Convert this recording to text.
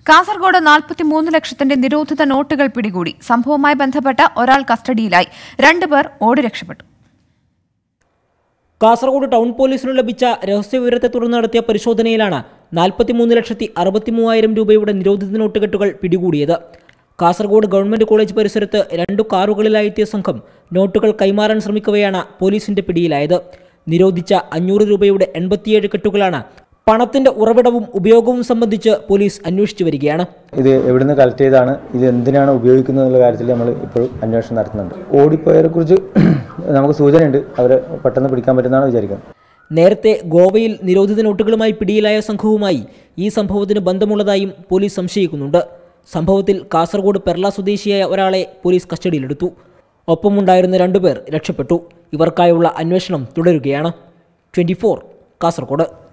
കാസർഗോഡ് നാൽപ്പത്തിമൂന്ന് ലക്ഷത്തിന്റെ നിരോധിത നോട്ടുകൾ പിടികൂടി സംഭവവുമായി ബന്ധപ്പെട്ട ഒരാൾ കസ്റ്റഡിയിലായി രണ്ടുപേർ ഓടി രക്ഷപ്പെട്ടു കാസർഗോഡ് ടൗൺ പോലീസിന് ലഭിച്ച രഹസ്യവിവരത്തെ തുടർന്ന് നടത്തിയ പരിശോധനയിലാണ് നാൽപ്പത്തിമൂന്ന് ലക്ഷത്തി അറുപത്തി മൂവായിരം രൂപയുടെ നിരോധിത നോട്ടുകെട്ടുകൾ പിടികൂടിയത് കാസർഗോഡ് ഗവൺമെന്റ് കോളേജ് പരിസരത്ത് രണ്ടു കാറുകളിലായി എത്തിയ സംഘം നോട്ടുകൾ കൈമാറാൻ ശ്രമിക്കവെയാണ് പോലീസിന്റെ പിടിയിലായത് നിരോധിച്ച അഞ്ഞൂറ് രൂപയുടെ എൺപത്തിയേഴ് കെട്ടുകളാണ് പണത്തിന്റെ ഉറവിടവും ഉപയോഗവും സംബന്ധിച്ച് പോലീസ് അന്വേഷിച്ചു വരികയാണ് ഇത് എവിടുന്ന് കളക്ട് ചെയ്താണ് ഇത് എന്തിനാണ് ഉപയോഗിക്കുന്നത് എന്നുള്ള കാര്യത്തിൽ നമ്മൾ ഇപ്പോഴും അന്വേഷണം നടത്തുന്നുണ്ട് ഓടിപ്പോയവരെ കുറിച്ച് നമുക്ക് സൂചനയുണ്ട് അവരെ പെട്ടെന്ന് പിടിക്കാൻ പറ്റുന്നതാണ് വിചാരിക്കുന്നത് നേരത്തെ ഗോവയിൽ നിരോധിത നോട്ടുകളുമായി പിടിയിലായ സംഘവുമായി ഈ സംഭവത്തിന് ബന്ധമുള്ളതായും പോലീസ് സംശയിക്കുന്നുണ്ട് സംഭവത്തിൽ കാസർഗോഡ് പെർള സ്വദേശിയായ ഒരാളെ പോലീസ് കസ്റ്റഡിയിലെടുത്തു ഒപ്പമുണ്ടായിരുന്ന രണ്ടുപേർ രക്ഷപ്പെട്ടു ഇവർക്കായുള്ള അന്വേഷണം തുടരുകയാണ് ട്വൻറ്റി കാസർഗോഡ്